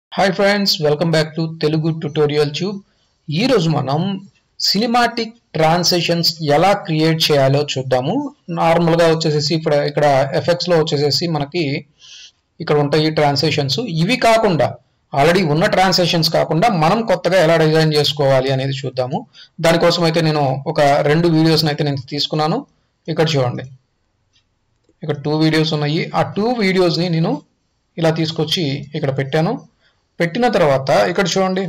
hi friends welcome back to Telugu tutorial tube ఈరోజు మనం cinematic transactions ఎలా క్రియేట్ చేయాలో చూద్దాము నార్మల్గా వచ్చేసేసి ఇప్పుడు ఇక్కడ ఎఫెక్ట్స్లో వచ్చేసేసి మనకి ఇక్కడ ఉంటాయి ట్రాన్సాక్షన్స్ ఇవి కాకుండా ఆల్రెడీ ఉన్న ట్రాన్సాక్షన్స్ కాకుండా మనం కొత్తగా ఎలా డిజైన్ చేసుకోవాలి అనేది చూద్దాము దానికోసం అయితే నేను ఒక రెండు వీడియోస్ని అయితే నేను తీసుకున్నాను ఇక్కడ చూడండి ఇక్కడ టూ వీడియోస్ ఉన్నాయి ఆ టూ వీడియోస్ని నేను ఇలా తీసుకొచ్చి ఇక్కడ పెట్టాను పెట్టిన తర్వాత ఇక్కడ చూడండి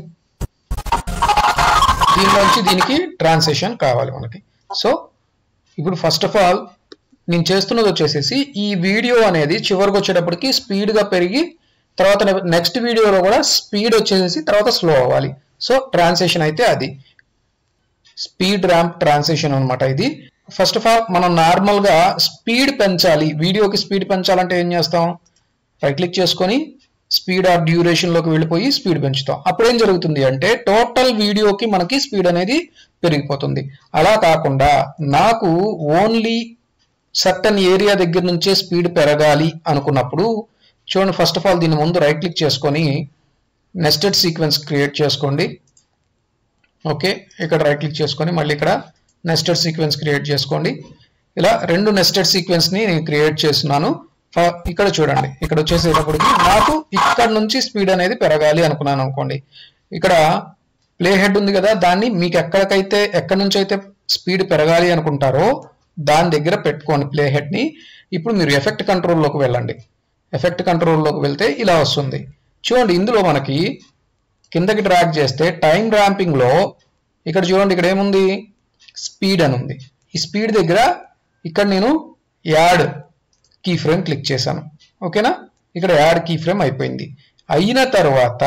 దీనిలోంచి దీనికి ట్రాన్సాక్షన్ కావాలి మనకి సో ఇప్పుడు ఫస్ట్ ఆఫ్ ఆల్ నేను చేస్తున్నది వచ్చేసేసి ఈ వీడియో అనేది చివరికి వచ్చేటప్పటికి స్పీడ్గా పెరిగి తర్వాత నెక్స్ట్ వీడియోలో కూడా స్పీడ్ వచ్చేసేసి తర్వాత స్లో అవ్వాలి సో ట్రాన్సాక్షన్ అయితే అది స్పీడ్ ర్యాంప్ ట్రాన్సాక్షన్ అనమాట ఇది ఫస్ట్ ఆఫ్ ఆల్ మనం నార్మల్గా స్పీడ్ పెంచాలి వీడియోకి స్పీడ్ పెంచాలంటే ఏం చేస్తాం రైట్ క్లిక్ చేసుకొని స్పీడ్ ఆర్ డ్యూరేషన్లోకి వెళ్ళిపోయి స్పీడ్ పెంచుతాం అప్పుడు ఏం జరుగుతుంది అంటే టోటల్ వీడియోకి మనకి స్పీడ్ అనేది పెరిగిపోతుంది అలా కాకుండా నాకు ఓన్లీ సర్టన్ ఏరియా దగ్గర నుంచే స్పీడ్ పెరగాలి అనుకున్నప్పుడు చూడండి ఫస్ట్ ఆఫ్ ఆల్ దీని ముందు రైట్ క్లిక్ చేసుకొని నెస్టెడ్ సీక్వెన్స్ క్రియేట్ చేసుకోండి ఓకే ఇక్కడ రైట్ క్లిక్ చేసుకొని మళ్ళీ ఇక్కడ నెస్టెడ్ సీక్వెన్స్ క్రియేట్ చేసుకోండి ఇలా రెండు నెస్టెడ్ సీక్వెన్స్ని నేను క్రియేట్ చేస్తున్నాను ఇక్కడ చూడండి ఇక్కడ వచ్చేసేటప్పటికి నాకు ఇక్కడ నుంచి స్పీడ్ అనేది పెరగాలి అనుకున్నాను అనుకోండి ఇక్కడ ప్లే హెడ్ ఉంది కదా దాన్ని మీకు ఎక్కడికైతే ఎక్కడి నుంచి అయితే స్పీడ్ పెరగాలి అనుకుంటారో దాని దగ్గర పెట్టుకోండి ప్లే హెడ్ని ఇప్పుడు మీరు ఎఫెక్ట్ కంట్రోల్లోకి వెళ్ళండి ఎఫెక్ట్ కంట్రోల్లోకి వెళ్తే ఇలా వస్తుంది చూడండి ఇందులో మనకి కిందకి డ్రాగ్ చేస్తే టైం ర్యాంపింగ్లో ఇక్కడ చూడండి ఇక్కడ ఏముంది స్పీడ్ అని ఉంది ఈ స్పీడ్ దగ్గర ఇక్కడ నేను యాడ్ కీ ఫ్రేమ్ క్లిక్ చేశాను ఓకేనా ఇక్కడ యాడ్ కీ ఫ్రేమ్ అయిపోయింది అయిన తర్వాత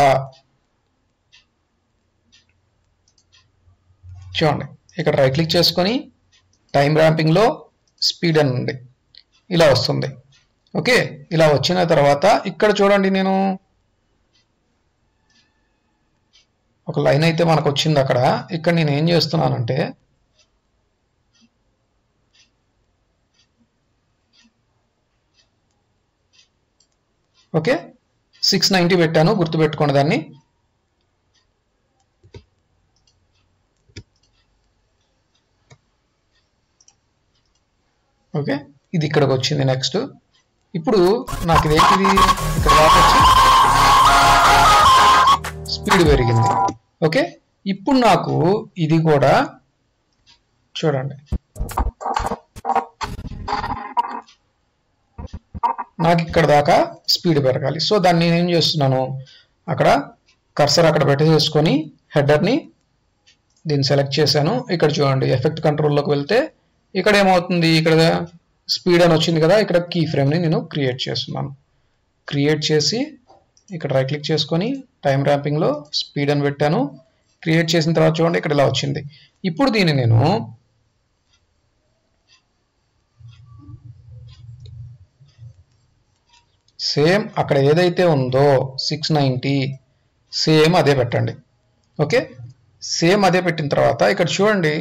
చూడండి ఇక్కడ రైట్ క్లిక్ చేసుకొని టైం ర్యాంపింగ్లో స్పీడ్ అని ఉంది ఇలా వస్తుంది ఓకే ఇలా వచ్చిన తర్వాత ఇక్కడ చూడండి నేను ఒక లైన్ అయితే మనకు వచ్చింది అక్కడ ఇక్కడ నేను ఏం చేస్తున్నానంటే ఓకే సిక్స్ నైంటీ పెట్టాను గుర్తుపెట్టుకోండి దాన్ని ఓకే ఇది ఇక్కడికి వచ్చింది నెక్స్ట్ ఇప్పుడు నాకు ఇదేంటిది ఇక్కడ దాకా వచ్చి స్పీడ్ పెరిగింది ఓకే ఇప్పుడు నాకు ఇది కూడా చూడండి నాకు ఇక్కడ దాకా స్పీడ్ పెరగాలి సో దాన్ని నేను ఏం చేస్తున్నాను అక్కడ కర్సర్ అక్కడ పెట్టేసుకొని హెడర్ని దీన్ని సెలెక్ట్ చేశాను ఇక్కడ చూడండి ఎఫెక్ట్ కంట్రోల్లోకి వెళ్తే ఇక్కడ ఏమవుతుంది ఇక్కడ స్పీడ్ అని వచ్చింది కదా ఇక్కడ కీ ఫ్రేమ్ని నేను క్రియేట్ చేస్తున్నాను క్రియేట్ చేసి ఇక్కడ రైట్ క్లిక్ చేసుకొని టైం ర్యాంపింగ్లో స్పీడ్ అని పెట్టాను క్రియేట్ చేసిన తర్వాత చూడండి ఇక్కడ ఇలా వచ్చింది ఇప్పుడు దీన్ని నేను సేమ్ అక్కడ ఏదైతే ఉందో సిక్స్ నైంటీ సేమ్ అదే పెట్టండి ఓకే సేమ్ అదే పెట్టిన తర్వాత ఇక్కడ చూడండి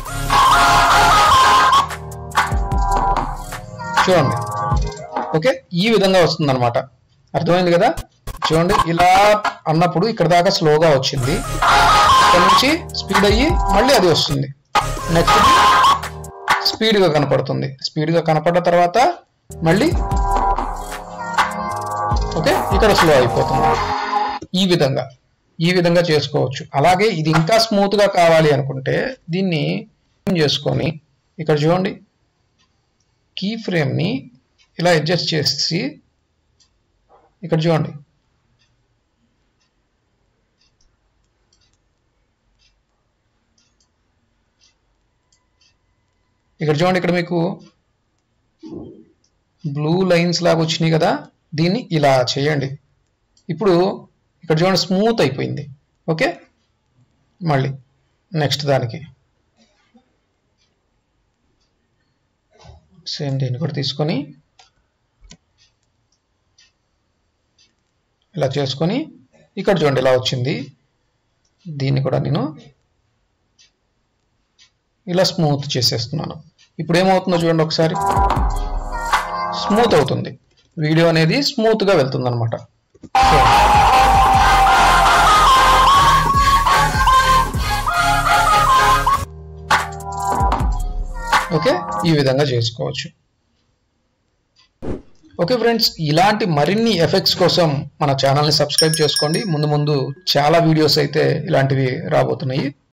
చూడండి ఓకే ఈ విధంగా వస్తుంది అనమాట అర్థమైంది కదా చూడండి ఇలా అన్నప్పుడు ఇక్కడ దాకా స్లోగా వచ్చింది ఇక్కడ నుంచి స్పీడ్ అయ్యి మళ్ళీ అది వస్తుంది నెక్స్ట్ స్పీడ్గా కనపడుతుంది స్పీడ్గా కనపడ్డ తర్వాత మళ్ళీ ఓకే ఇక్కడ స్లో అయిపోతుంది ఈ విధంగా ఈ విధంగా చేసుకోవచ్చు అలాగే ఇది ఇంకా స్మూత్గా కావాలి అనుకుంటే దీన్ని చేసుకొని ఇక్కడ చూడండి కీ ఫ్రేమ్ని ఇలా అడ్జస్ట్ చేసి ఇక్కడ చూడండి ఇక్కడ చూడండి ఇక్కడ మీకు బ్లూ లైన్స్ లాగా వచ్చినాయి కదా దీన్ని ఇలా చేయండి ఇప్పుడు ఇక్కడ చూడండి స్మూత్ అయిపోయింది ఓకే మళ్ళీ నెక్స్ట్ దానికి సేమ్ దీన్ని కూడా తీసుకొని ఇలా చేసుకొని ఇక్కడ చూడండి ఇలా వచ్చింది దీన్ని కూడా నేను ఇలా స్మూత్ చేసేస్తున్నాను ఇప్పుడు ఏమవుతుందో చూడండి ఒకసారి స్మూత్ అవుతుంది వీడియో అనేది స్మూత్గా వెళ్తుంది అనమాట ఓకే ఈ విధంగా చేసుకోవచ్చు ఓకే ఫ్రెండ్స్ ఇలాంటి మరిన్ని ఎఫెక్ట్స్ కోసం మన ఛానల్ని సబ్స్క్రైబ్ చేసుకోండి ముందు ముందు చాలా వీడియోస్ అయితే ఇలాంటివి రాబోతున్నాయి